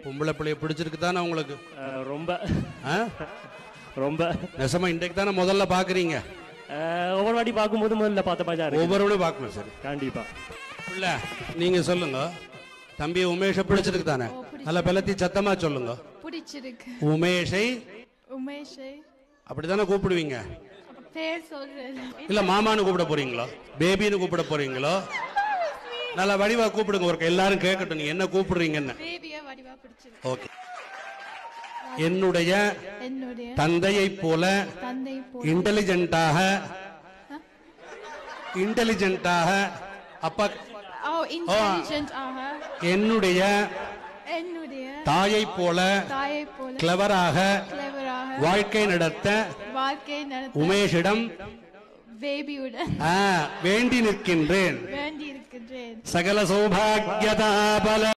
பொம்பளை பிள்ளைய பிடிச்சிருக்கு தானே உங்களுக்கு அஹ், ரொம்ப ஆ? ரொம்ப நெசமா இன்றைக்கு தானே முதல்ல பாக்குறீங்க அஹ், ஒவ்வொரு வாட்டி பார்க்கும்போது முதல்ல பார்த்த மாதிரி தான் இருக்கு ஒவ்வொருவளையும் பார்க்கணும் சரி கண்டிப்பா இல்ல நீங்க சொல்லுங்க தம்பி உமேஷ பிடிச்சிருக்கு தானே நல்ல பெலத்தி சத்தமா சொல்லுங்க பிடிச்சிருக்கு உமேஷை உமேஷை அப்படித்தானே கூப்பிடுவீங்க பேர் சொல்றேன் இல்ல மாமான்னு கூப்பிட போறீங்களோ பேபின்னு கூப்பிட போறீங்களோ நல்ல வடிவா கூப்பிடுங்க ஒரு எல்லாரும் கேட்கட்டும் நீங்க என்ன கூப்பிடுறீங்கன்னு பேபியா வடிவா பிடிச்சிருக்கு ஓகே என்னுடைய என்னுடைய தந்தையைப் போல தந்தை போல இன்டெலிஜென்ட்டாக இன்டெலிஜென்ட்டாக அப்பா ஓ இன்டெலிஜென்ட் ஆக என்னுடைய என்னுடைய தாயைப் போல தாயை போல கிளவராக கிளவராக வாழ்க்கை நடத்த வாழ்க்கை நடத்த உமேஷிடம் பேபியுடன் ஆ, வேண்டி நிற்கின்றேன் வேண்டி இருக்கின்றேன் சகல சௌபாகியதா பல